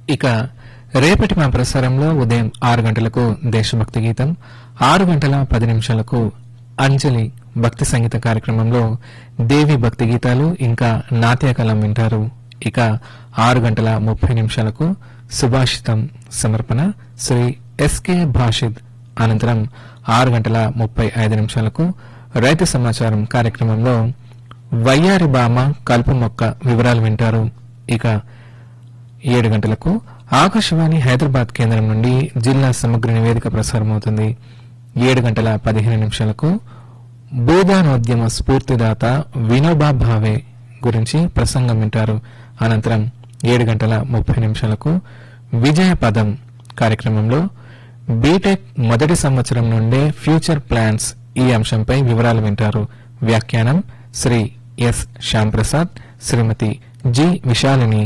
ఇక రేపటి మా ప్రసారంలో ఉదయం ఆరు గంటలకు దేశభక్తి గీతం ఆరు గంటల పది నిమిషాలకు అంజలి భక్తి సంగీత కార్యక్రమంలో దేవి భక్తి గీతాలు ఇంకా నాట్యకలం వింటారు ఇక ఆరు గంటల ముప్పై నిమిషాలకు సుభాషితం సమర్పణ శ్రీ ఎస్కే భాషిద్ అనంతరం ఆరు గంటల ముప్పై ఐదు నిమిషాలకు రైతు సమాచారం కార్యక్రమంలో వయ్యారి బామ కలుపు మొక్క వివరాలు వింటారు ఇక ఏడు గంటలకు ఆకాశవాణి హైదరాబాద్ కేంద్రం నుండి జిల్లా సమగ్ర నివేదిక ప్రసారమవుతుంది ఏడు గంటల పదిహేను నిమిషాలకు భూదానోద్యమ స్ఫూర్తిదాత వినోబా భావే గురించి ప్రసంగం వింటారు అనంతరం ఏడు గంటల ముప్పై నిమిషాలకు విజయ పదం కార్యక్రమంలో బీటెక్ మొదటి సంవత్సరం నుండే ఫ్యూచర్ ప్లాన్స్ ఈ అంశంపై వివరాలు వింటారు వ్యాఖ్యానం శ్రీ ఎస్ శ్యాంప్రసాద్ శ్రీమతి జి విశాలిని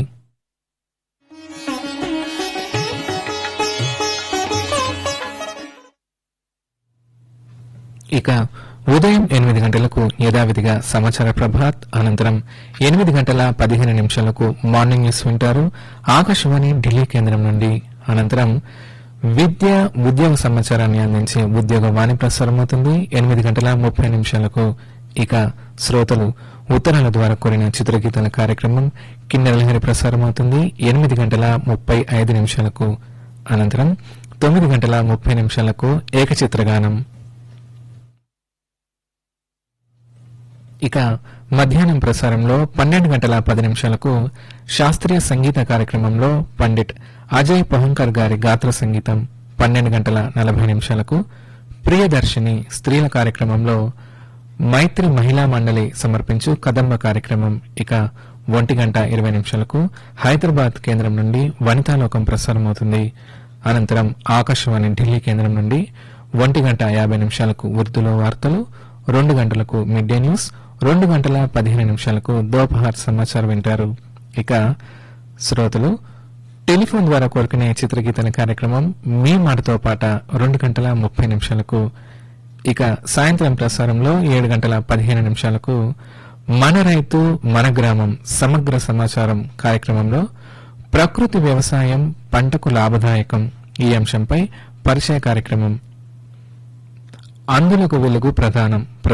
ఇక ఉదయం ఎనిమిది గంటలకు యథావిధిగా సమాచార ప్రభాత్ అనంతరం ఎనిమిది గంటల పదిహేను నిమిషాలకు మార్నింగ్ న్యూస్ వింటారు ఆకాశవాణి ఢిల్లీ కేంద్రం నుండి అనంతరం విద్య ఉద్యోగ సమాచారాన్ని అందించే ఉద్యోగ వాణి ప్రసారమవుతుంది ఎనిమిది గంటల ముప్పై నిమిషాలకు ఇక శ్రోతలు ఉత్తరాల ద్వారా కోరిన చిత్రగీతాల కార్యక్రమం కిన్నెర లహరి ప్రసారమవుతుంది ఎనిమిది గంటల ముప్పై ఐదు నిమిషాలకు అనంతరం తొమ్మిది గంటల ముప్పై నిమిషాలకు ఏకచిత్రగానం ఇక మధ్యాహ్నం ప్రసారంలో పన్నెండు గంటల పది నిమిషాలకు శాస్త్రీయ సంగీత కార్యక్రమంలో పండిట్ అజయ్ పహంకర్ గారి గాత్ర సంగీతం పన్నెండు గంటల నలభై నిమిషాలకు ప్రియదర్శిని స్త్రీల కార్యక్రమంలో మైత్రి మహిళా మండలి సమర్పించు కదంబ కార్యక్రమం ఇక ఒంటి గంట ఇరవై నిమిషాలకు హైదరాబాద్ కేంద్రం నుండి వనితాలోకం ప్రసారమవుతుంది అనంతరం ఆకాశవాణి ఢిల్లీ కేంద్రం నుండి ఒంటి గంట యాభై నిమిషాలకు ఉర్దూలో వార్తలు రెండు గంటలకు మిడ్ డే న్యూస్ రెండు గంటల పదిహేను నిమిషాలకు దోపహార్ సమాచారం వింటారు ఇక శ్రోతలు టెలిఫోన్ ద్వారా కోరుకునే చిత్రగీతల కార్యక్రమం మీ మాటతో పాట రెండు గంటల ముప్పై నిమిషాలకు ఇక సాయంత్రం ప్రసారంలో ఏడు గంటల పదిహేను నిమిషాలకు మన రైతు మన గ్రామం సమగ్ర సమాచారం కార్యక్రమంలో ప్రకృతి వ్యవసాయం పంటకు లాభదాయకం ఈ అంశంపై పరిచయ కార్యక్రమం అందులకు వెలుగు ప్రధానం